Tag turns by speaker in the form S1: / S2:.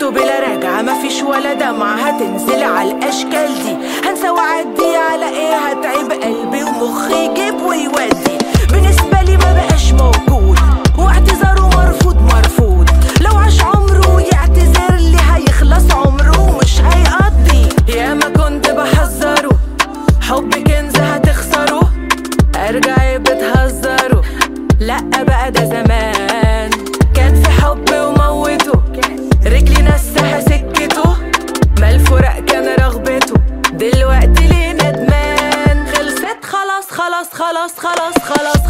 S1: حبيته بلا رجعة مفيش ولا دمعة هتنزل على الأشكال دي هنسى وأعدي على إيه هتعب قلبي ومخي يجيب ويودي بالنسبة لي ما بقاش موجود واعتذاره مرفوض مرفوض لو عاش عمره يعتذر لي هيخلص عمره مش هيقضي ياما كنت بحذره حب كنز هتخسره ارجع بتهزروا لا بقى ده زمان كان في حب وموته رجلي نسها سكته ما الفراق كان رغبته دلوقتي ليه ندمان خلصت خلاص خلاص خلاص خلاص خلاص